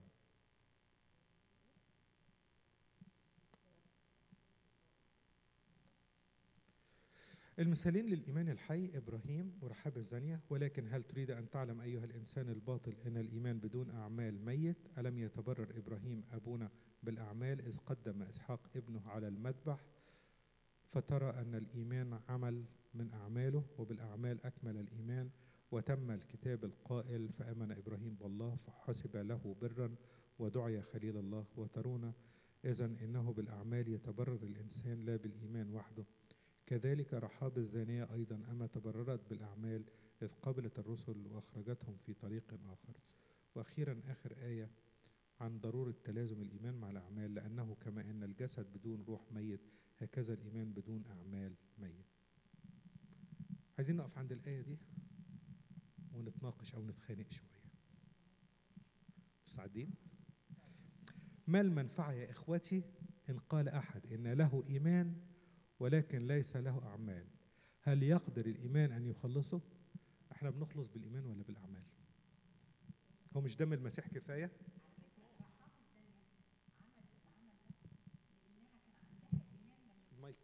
A: المثالين للإيمان الحي إبراهيم ورحاب الزانية ولكن هل تريد أن تعلم أيها الإنسان الباطل أن الإيمان بدون أعمال ميت ألم يتبرر إبراهيم أبونا بالأعمال إذ قدم إسحاق ابنه على المذبح فترى أن الإيمان عمل من أعماله وبالأعمال أكمل الإيمان وتم الكتاب القائل فآمن إبراهيم بالله فحسب له برا ودعي خليل الله وترون إذا إنه بالأعمال يتبرر الإنسان لا بالإيمان وحده كذلك رحاب الزانية أيضا أما تبررت بالأعمال إذ قبلت الرسل وأخرجتهم في طريق آخر وأخيرا آخر آية عن ضرورة تلازم الإيمان مع الأعمال لأنه كما أن الجسد بدون روح ميت هكذا الإيمان بدون أعمال ميت عايزين نقف عند الآية دي ونتناقش أو نتخانق شوية مستعدين؟ ما المنفعة يا إخوتي إن قال أحد إن له إيمان ولكن ليس له أعمال هل يقدر الإيمان أن يخلصه؟ احنا بنخلص بالإيمان ولا بالأعمال؟ هو مش دم المسيح كفاية؟ المايك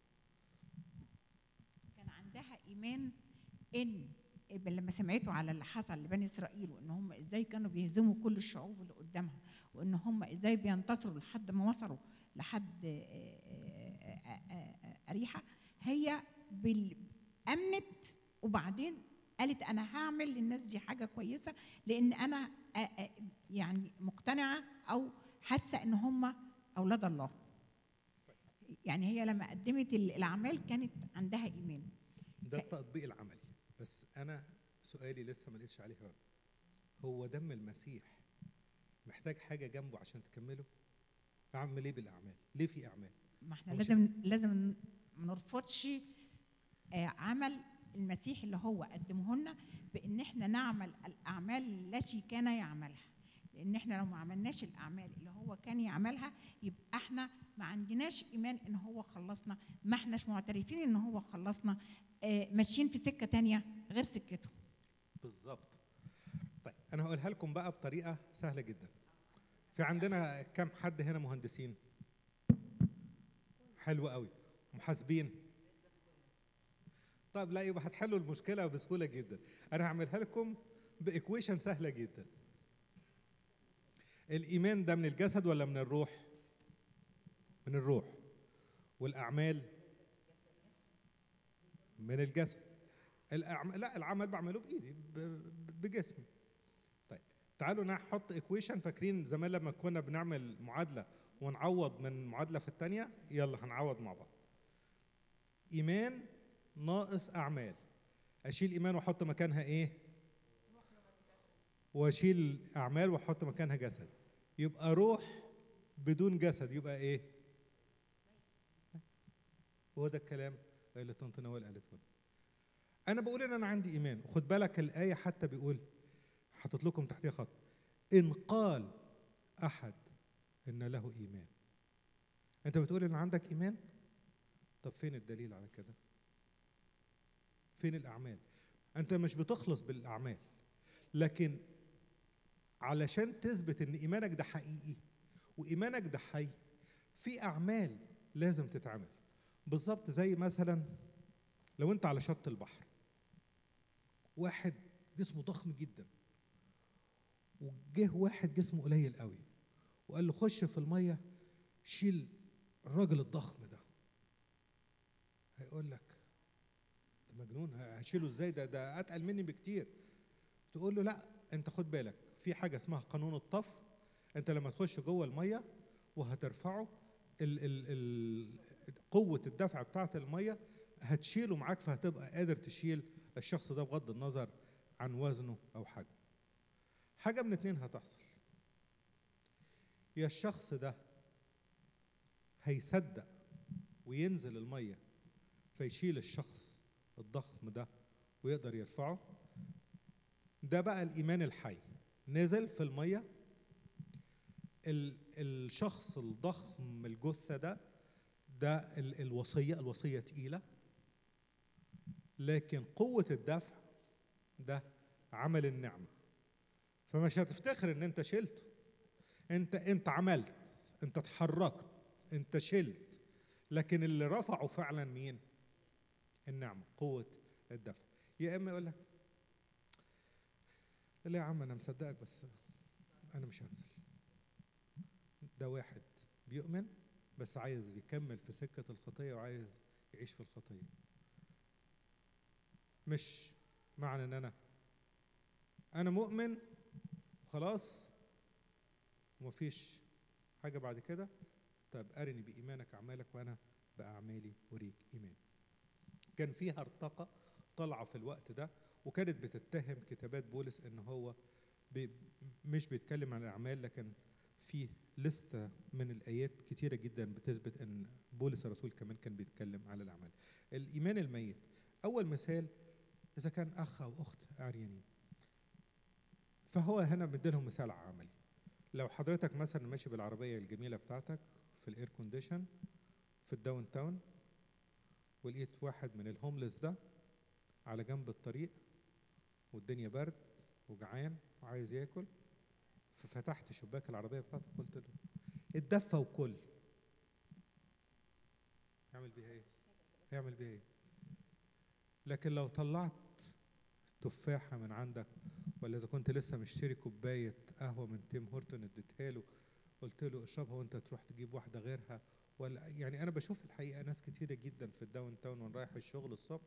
C: كان عندها ايمان ان لما سمعته على اللي حصل لبني اسرائيل وان هم ازاي كانوا بيهزموا كل الشعوب اللي قدامهم وان هم ازاي بينتصروا لحد ما وصلوا لحد آه، آه، آه، آه، اريحه هي بال- امنت وبعدين قالت انا هعمل للناس دي حاجه كويسه لان انا آه، آه، يعني مقتنعه او حاسه ان هم اولاد الله يعني هي لما قدمت ال- الاعمال كانت عندها ايمان
A: ده التطبيق العملي بس انا سؤالي لسه ما لقيتش عليه رد هو دم المسيح محتاج حاجه جنبه عشان تكمله اعمل ايه بالاعمال ليه في اعمال
C: ما احنا
A: هو مش-
C: لازم لازم ما نرفضش آه، عمل المسيح اللي هو قدمه لنا بان احنا نعمل الاعمال التي كان يعملها لان احنا لو ما عملناش الاعمال اللي هو كان يعملها يبقى احنا ما عندناش ايمان ان هو خلصنا ما احناش معترفين ان هو خلصنا آه، ماشيين في سكه تانية غير سكته
A: بالظبط طيب انا هقولها لكم بقى بطريقه سهله جدا في عندنا كم حد هنا مهندسين حلو قوي محاسبين طيب لا يبقى هتحلوا المشكله بسهوله جدا انا هعملها لكم بايكويشن سهله جدا الايمان ده من الجسد ولا من الروح من الروح والاعمال من الجسد الأعمال لا العمل بعمله بايدي ب- ب- بجسمي طيب تعالوا نحط ايكويشن فاكرين زمان لما كنا بنعمل معادله ونعوض من معادله في الثانيه يلا هنعوض مع بعض ايمان ناقص اعمال اشيل ايمان واحط مكانها ايه واشيل اعمال واحط مكانها جسد يبقى روح بدون جسد يبقى ايه هو ده الكلام اللي طنط نوال قالته لنا انا بقول ان انا عندي ايمان وخد بالك الايه حتى بيقول حاطط لكم تحتيها خط ان قال احد ان له ايمان انت بتقول ان عندك ايمان طب فين الدليل على كده فين الاعمال انت مش بتخلص بالاعمال لكن علشان تثبت ان ايمانك ده حقيقي وايمانك ده حي في اعمال لازم تتعمل بالظبط زي مثلا لو انت على شط البحر واحد جسمه ضخم جدا وجه واحد جسمه قليل قوي وقال له خش في الميه شيل الراجل الضخم ده هيقول لك انت مجنون هشيله ازاي ده ده اتقل مني بكتير تقول له لا انت خد بالك في حاجه اسمها قانون الطف انت لما تخش جوه الميه وهترفعه ال ال ال قوه الدفع بتاعه الميه هتشيله معاك فهتبقى قادر تشيل الشخص ده بغض النظر عن وزنه او حجمه حاجه من اتنين هتحصل يا الشخص ده هيصدق وينزل الميه فيشيل الشخص الضخم ده ويقدر يرفعه ده بقى الايمان الحي نزل في الميه ال الشخص الضخم الجثه ده ده ال الوصيه الوصيه تقيله لكن قوه الدفع ده عمل النعمه فمش هتفتخر ان انت شلته انت انت عملت انت اتحركت انت شلت لكن اللي رفعه فعلا مين النعمه قوه الدفع يا اما يقول لك لا يا عم انا مصدقك بس انا مش هنزل ده واحد بيؤمن بس عايز يكمل في سكه الخطيه وعايز يعيش في الخطيه مش معنى ان انا انا مؤمن خلاص ومفيش حاجه بعد كده طب ارني بايمانك اعمالك وانا باعمالي اريك ايماني كان فيها ارتقى طالعه في الوقت ده وكانت بتتهم كتابات بولس ان هو بي مش بيتكلم عن الاعمال لكن في لستة من الآيات كتيرة جدا بتثبت أن بولس الرسول كمان كان بيتكلم على الأعمال الإيمان الميت أول مثال إذا كان أخ أو أخت عريانين فهو هنا مديلهم مثال عملي لو حضرتك مثلا ماشي بالعربية الجميلة بتاعتك في الاير كونديشن في الداون تاون ولقيت واحد من الهوملس ده على جنب الطريق والدنيا برد وجعان وعايز ياكل ففتحت شباك العربية بتاعتك قلت له اتدفى وكل يعمل بيها ايه؟ يعمل بيها ايه؟ لكن لو طلعت تفاحة من عندك ولا إذا كنت لسه مشتري كوباية قهوة من تيم هورتون اديتها له قلت له اشربها وأنت تروح تجيب واحدة غيرها ولا يعني أنا بشوف الحقيقة ناس كتيرة جدا في الداون تاون وأنا رايح الشغل الصبح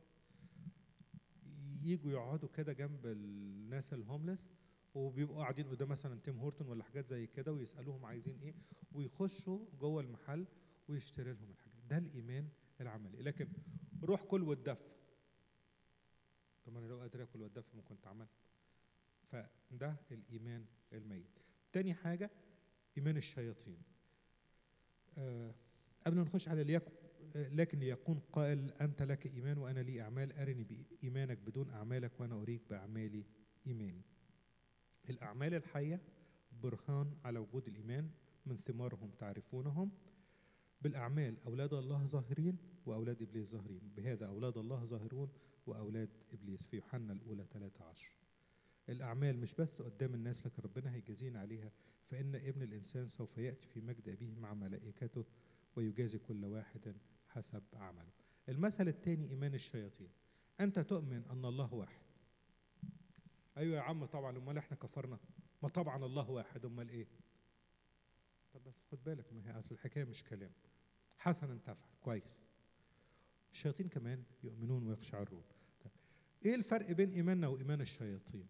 A: يجوا يقعدوا كده جنب الناس الهوملس وبيبقوا قاعدين قدام مثلا تيم هورتون ولا حاجات زي كده ويسالوهم عايزين ايه ويخشوا جوه المحل ويشتري لهم الحاجات ده الايمان العملي لكن روح كل واتدفى طب انا لو قادر اكل واتدفى ما كنت عملت فده الايمان الميت تاني حاجه ايمان الشياطين آه قبل ما نخش على ليكن لكن يكون قائل انت لك ايمان وانا لي اعمال ارني بايمانك بدون اعمالك وانا اريك باعمالي ايماني الأعمال الحية برهان على وجود الإيمان من ثمارهم تعرفونهم بالأعمال أولاد الله ظاهرين وأولاد إبليس ظاهرين بهذا أولاد الله ظاهرون وأولاد إبليس في يوحنا الأولى 13 الأعمال مش بس قدام الناس لكن ربنا هيجازينا عليها فإن ابن الإنسان سوف يأتي في مجد أبيه مع ملائكته ويجازي كل واحد حسب عمله المثل الثاني إيمان الشياطين أنت تؤمن أن الله واحد ايوه يا عم طبعا امال احنا كفرنا ما طبعا الله واحد امال ايه طب بس خد بالك ما هي اصل الحكايه مش كلام حسنا تفعل كويس الشياطين كمان يؤمنون ويقشعرون طب ايه الفرق بين ايماننا وايمان الشياطين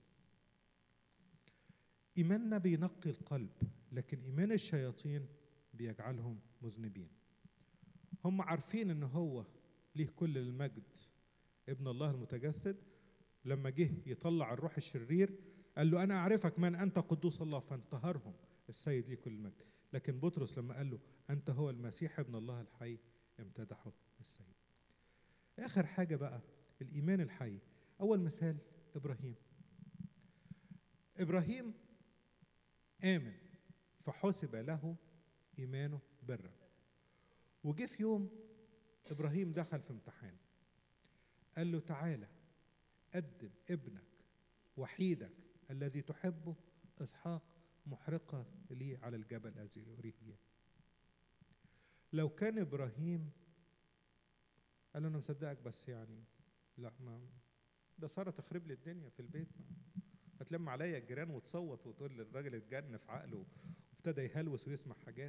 A: ايماننا بينقي القلب لكن ايمان الشياطين بيجعلهم مذنبين هم عارفين ان هو ليه كل المجد ابن الله المتجسد لما جه يطلع الروح الشرير قال له انا اعرفك من انت قدوس الله فانتهرهم السيد ليه كل المجد لكن بطرس لما قال له انت هو المسيح ابن الله الحي امتدحه السيد اخر حاجه بقى الايمان الحي اول مثال ابراهيم ابراهيم امن فحسب له ايمانه برا وجه في يوم ابراهيم دخل في امتحان قال له تعالى قدم ابنك وحيدك الذي تحبه اسحاق محرقه لي على الجبل الذي اريه إياه. لو كان ابراهيم قال له انا مصدقك بس يعني لا ما ده ساره تخرب لي الدنيا في البيت ما هتلم عليا الجيران وتصوت وتقول للراجل اتجن في عقله وابتدى يهلوس ويسمع حاجات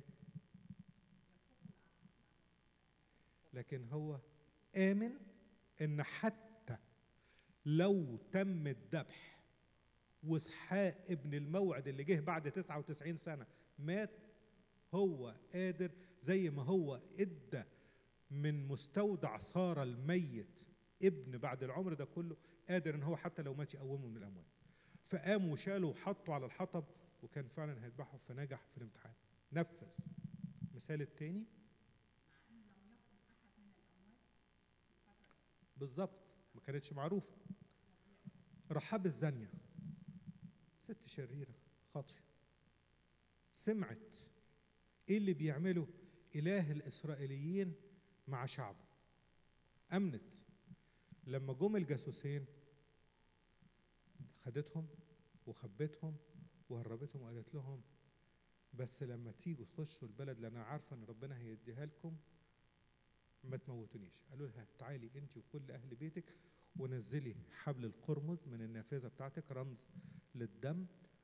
A: لكن هو آمن إن حتى لو تم الذبح واسحاق ابن الموعد اللي جه بعد 99 سنة مات هو قادر زي ما هو ادى من مستودع سارة الميت ابن بعد العمر ده كله قادر ان هو حتى لو مات يقومه من الاموات فقام وشاله وحطه على الحطب وكان فعلا هيذبحه فنجح في الامتحان نفذ مثال التاني بالظبط ما كانتش معروفه رحاب الزانيه ست شريره خاطيه سمعت ايه اللي بيعمله اله الاسرائيليين مع شعبه امنت لما جم الجاسوسين خدتهم وخبتهم وهربتهم وقالت لهم بس لما تيجوا تخشوا البلد لان انا عارفه ان ربنا هيديها لكم ما تموتونيش قالوا لها تعالي انت وكل اهل بيتك ونزلي حبل القرمز من النافذه بتاعتك رمز للدم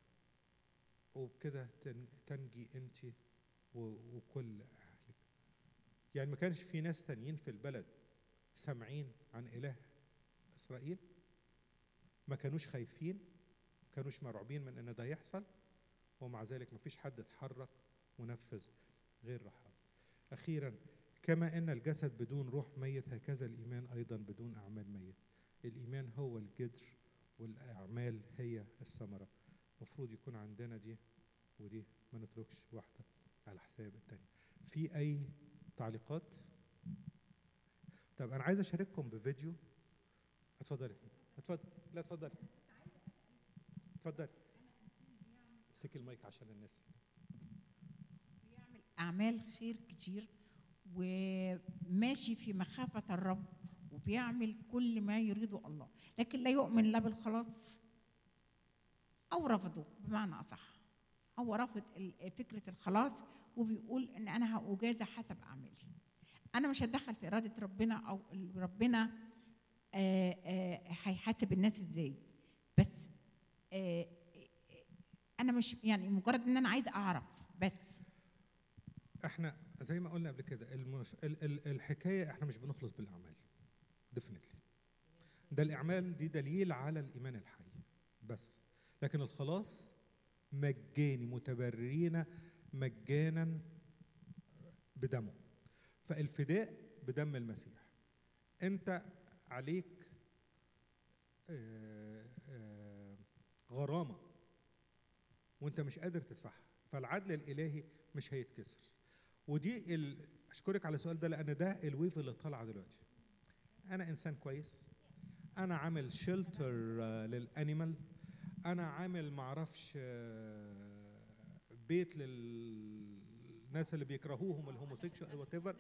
A: وبكده تن- تنجي انت و- وكل اهلك يعني ما كانش في ناس تانيين في البلد سامعين عن اله اسرائيل ما كانوش خايفين ما كانوش مرعوبين من ان ده يحصل ومع ذلك ما فيش حد اتحرك ونفذ غير رحاب اخيرا كما ان الجسد بدون روح ميت هكذا الايمان ايضا بدون اعمال ميت الايمان هو الجذر والاعمال هي الثمره المفروض يكون عندنا دي ودي ما نتركش واحده على حساب التانية في اي تعليقات طب انا عايز اشارككم بفيديو اتفضلي اتفضل لا اتفضلي اتفضلي امسكي المايك عشان الناس
C: بيعمل اعمال خير كتير وماشي في مخافه الرب وبيعمل كل ما يريده الله لكن لا يؤمن لا بالخلاص او رفضه بمعنى اصح هو رافض ال- فكره الخلاص وبيقول ان انا هاجازى حسب اعمالي انا مش هتدخل في اراده ربنا او ال- ربنا آه، آه، هيحاسب الناس ازاي بس آه، آه، انا مش يعني مجرد ان انا عايزه اعرف بس
A: احنا زي ما قلنا قبل كده المش... ال... ال... الحكايه احنا مش بنخلص بالاعمال ديفنتلي ده الاعمال دي دليل على الايمان الحي بس لكن الخلاص مجاني متبررين مجانا بدمه فالفداء بدم المسيح انت عليك آه، آه، غرامه وانت مش قادر تدفعها فالعدل الالهي مش هيتكسر ودي ال... اشكرك على السؤال ده لان ده الويف اللي طالعه دلوقتي انا انسان كويس انا عامل شيلتر للانيمال انا عامل معرفش آه، بيت للناس اللي بيكرهوهم الهوموسيكشوال وات ايفر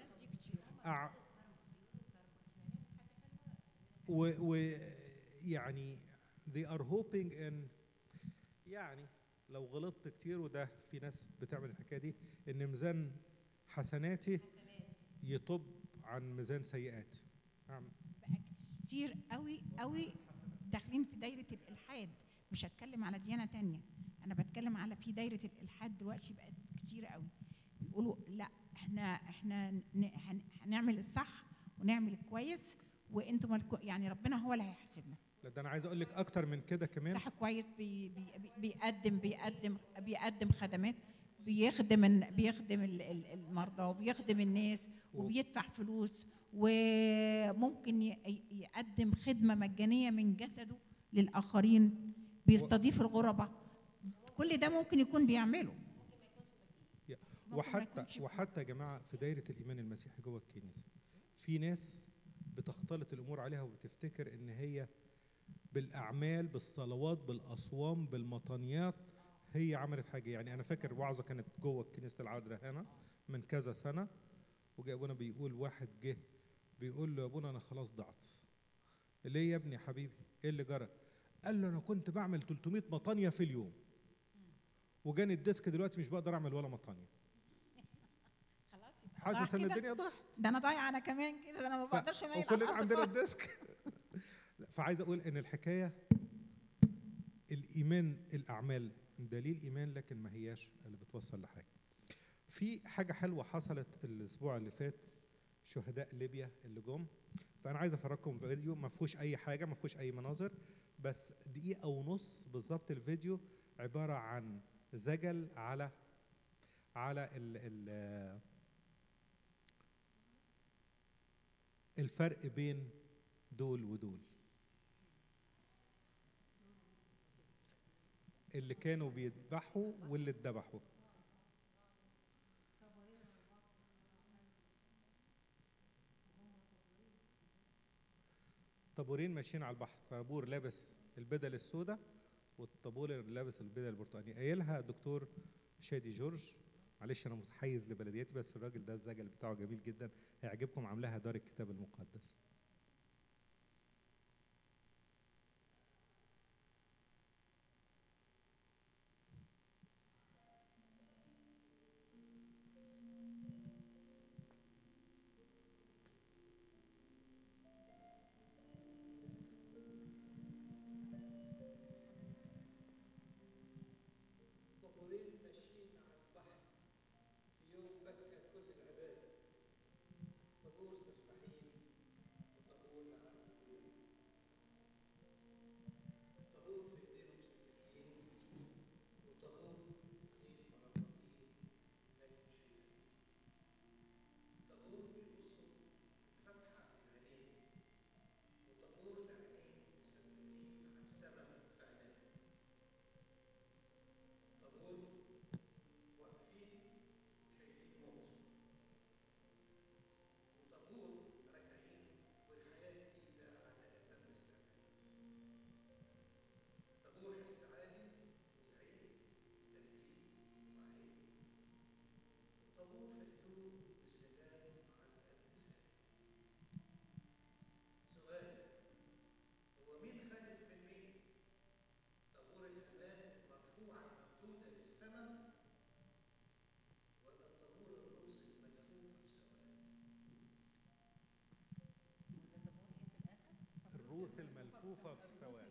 A: ويعني they are hoping in يعني لو غلطت كتير وده في ناس بتعمل الحكايه دي ان ميزان حسناتي يطب عن ميزان سيئاتي أعمل.
C: بقى كتير قوي قوي داخلين في دايره الالحاد مش هتكلم على ديانه تانية انا بتكلم على في دايره الالحاد دلوقتي بقت كتير قوي بيقولوا لا احنا احنا ن- هن- هنعمل الصح ونعمل الكويس وانتم مالكو يعني ربنا هو اللي هيحاسبنا
A: لا ده انا عايز اقول لك اكتر من كده كمان
C: صح كويس بي بي بي- بيقدم بيقدم بيقدم خدمات بيخدم ال- بيخدم ال- ال- المرضى وبيخدم الناس وبيدفع فلوس وممكن ي- ي- يقدم خدمة مجانية من جسده للآخرين بيستضيف الغرباء كل ده ممكن يكون بيعمله
A: يا-
C: ممكن ما
A: وحتى
C: يكونش-
A: وحتى يا جماعه في دايره الايمان المسيحي جوه الكنيسه في ناس بتختلط الامور عليها وبتفتكر ان هي بالاعمال بالصلوات بالاصوام بالمطانيات هي عملت حاجه يعني انا فاكر وعظه كانت جوه كنيسه العذراء هنا من كذا سنه وجاء ابونا بيقول واحد جه بيقول له يا ابونا انا خلاص ضعت ليه يا ابني يا حبيبي ايه اللي جرى قال له انا كنت بعمل 300 مطانيه في اليوم وجاني الديسك دلوقتي مش بقدر اعمل ولا مطانيه
C: خلاص
A: حاسس ان
C: كده.
A: الدنيا ضاعت
C: ده انا ضايعه انا كمان كده ده انا ما
A: ف-
C: بقدرش اميل على
A: وكلنا
C: الأرض
A: عندنا
C: خالص.
A: الديسك فعايز اقول ان الحكايه الايمان الاعمال دليل ايمان لكن ما هياش اللي بتوصل لحاجه في حاجه حلوه حصلت الاسبوع اللي فات شهداء ليبيا اللي جم فانا عايز افرجكم فيديو ما فيهوش اي حاجه ما فيهوش اي مناظر بس دقيقه ونص بالظبط الفيديو عباره عن زجل على على ال ال الفرق بين دول ودول اللي كانوا بيذبحوا واللي اتذبحوا طابورين ماشيين على البحر فابور لابس البدل السوداء والطابور اللي لابس البدل البرتقاني قايلها دكتور شادي جورج معلش انا متحيز لبلدياتي بس الراجل ده الزجل بتاعه جميل جدا هيعجبكم عاملاها دار الكتاب المقدس
D: طابورين ماشيين على البحر في يوم بكى كل العباد طابور سفاحين وطابور عازلين طابور في ايديهم سكاكين وطابور ايدين مربطين لا يمشي طابور بيبصوا فتحة في العينين وطابور العينين مثبتين على السماء في عينيهم طابور واقفين وشايفين موت وطابور راكعين والحياة جديدة على أتم استعداد طابور حس عالي وزعيق ترتيب وعين طابور في هدوء وسلام على اللسان سؤال هو مين خايف من مين؟ طابور الأمان مرفوعة ممدودة للسماء ولا طابور الرؤوس الملفوفة بسواد؟
A: الروس الملفوفه بسواد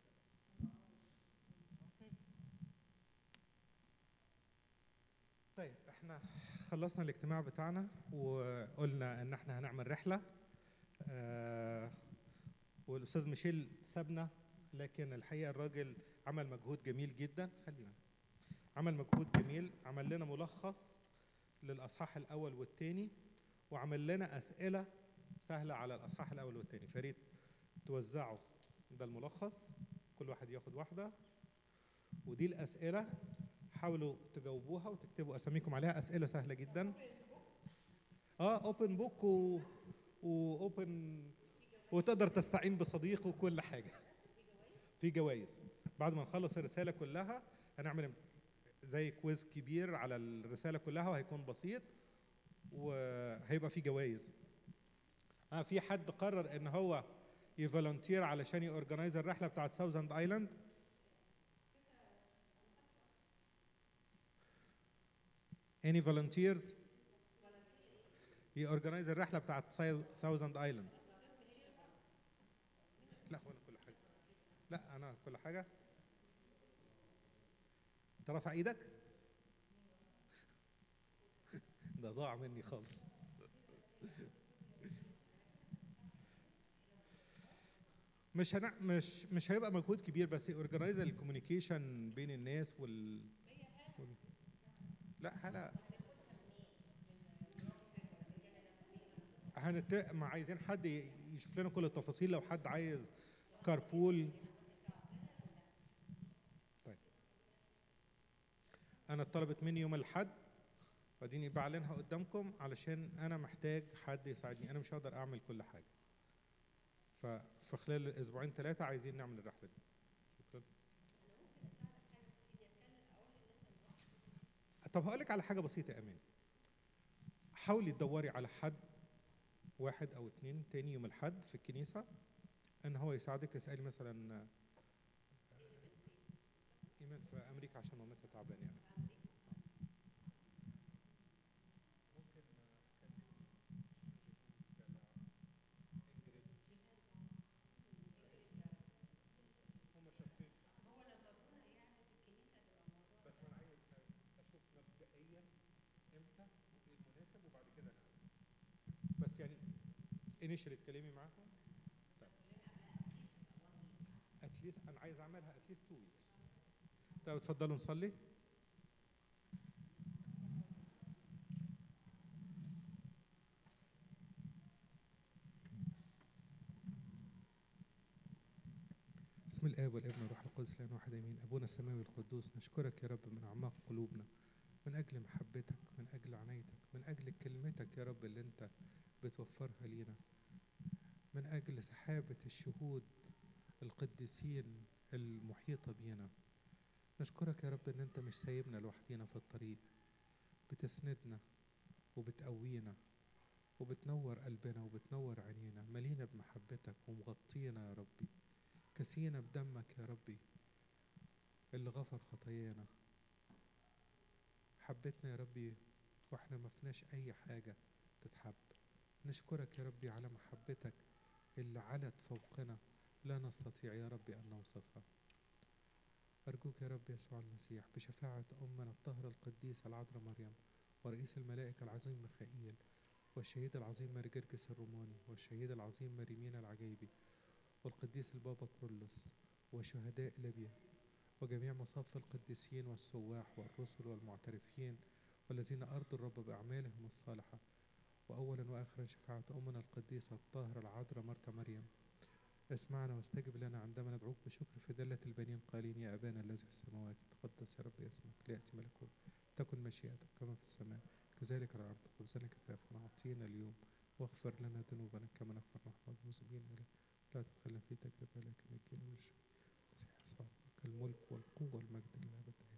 A: طيب احنا خلصنا الاجتماع بتاعنا وقلنا ان احنا هنعمل رحله آه والاستاذ ميشيل سابنا لكن الحقيقه الراجل عمل مجهود جميل جدا خلينا عمل مجهود جميل عمل لنا ملخص للاصحاح الاول والثاني وعمل لنا اسئله سهله على الاصحاح الاول والثاني فريد توزعوا ده الملخص كل واحد ياخد واحده ودي الاسئله حاولوا تجاوبوها وتكتبوا اساميكم عليها اسئله سهله جدا اه اوبن بوك و واوبن وتقدر تستعين بصديق وكل حاجه في جوائز بعد ما نخلص الرساله كلها هنعمل زي كويز كبير على الرساله كلها وهيكون بسيط وهيبقى في جوائز اه في حد قرر ان هو يفولنتير علشان يورجنايز الرحله بتاعت ساوزند ايلاند any volunteers يورجنايز الرحله بتاعت ساوزند ايلاند لا هو انا كل حاجه لا انا كل حاجه انت رافع ايدك ده ضاع مني خالص مش هنع... مش مش هيبقى مجهود كبير بس اورجنايز الكوميونيكيشن بين الناس وال, وال... لا هلا هنت ما عايزين حد ي- يشوف لنا كل التفاصيل لو حد عايز كاربول طيب انا اتطلبت مني يوم الاحد واديني بعلنها قدامكم علشان انا محتاج حد يساعدني انا مش هقدر اعمل كل حاجه ففي خلال اسبوعين ثلاثه عايزين نعمل الرحله دي شكرا طب هقول لك على حاجه بسيطه يا امان حاولي تدوري على حد واحد او اتنين تاني يوم الحد في الكنيسه ان هو يساعدك اسالي مثلا آه، ايمان في امريكا عشان مامتها تعبانه يعني ممكن هم شاطرين بس انا عايز اشوف مبدئيا امتى وايه المناسب وبعد كده نعمل بس يعني انيشال اتكلمي معاهم اتليست انا عايز اعملها اتليست 2 ويكس طب اتفضلوا نصلي بسم الاب والابن والروح القدس الان واحد امين ابونا السماوي القدوس نشكرك يا رب من اعماق قلوبنا من اجل محبتك من اجل عنايتك من اجل كلمتك يا رب اللي انت بتوفرها لينا من اجل سحابه الشهود القديسين المحيطه بينا نشكرك يا رب ان انت مش سايبنا لوحدينا في الطريق بتسندنا وبتقوينا وبتنور قلبنا وبتنور عينينا ملينا بمحبتك ومغطينا يا ربي كسينا بدمك يا ربي اللي غفر خطايانا حبتنا يا ربي واحنا ما فيناش اي حاجه تتحب نشكرك يا ربي على محبتك اللي علت فوقنا لا نستطيع يا ربي ان نوصفها ارجوك يا رب يسوع المسيح بشفاعه امنا الطاهره القديسه العذراء مريم ورئيس الملائكه العظيم ميخائيل والشهيد العظيم ماري جرجس الروماني والشهيد العظيم ماريمينا العجيبي والقديس البابا كرولوس وشهداء ليبيا وجميع مصاف القديسين والسواح والرسل والمعترفين والذين أرضوا الرب بأعمالهم الصالحة وأولا وآخرا شفاعة أمنا القديسة الطاهرة العذراء مرتا مريم اسمعنا واستجب لنا عندما ندعوك بشكر في دلة البنين قائلين يا أبانا الذي في السماوات تقدس يا رب اسمك ليأتي ملكوت تكن مشيئتك كما في السماء كذلك على الأرض خبزنا كفافنا أعطينا اليوم واغفر لنا ذنوبنا كما نغفر نحن المذنبين إليك لا تدخلنا في تجربة لكن نجينا من الشر المسيح يسوع لك الملك والقوة والمجد للأبد آمين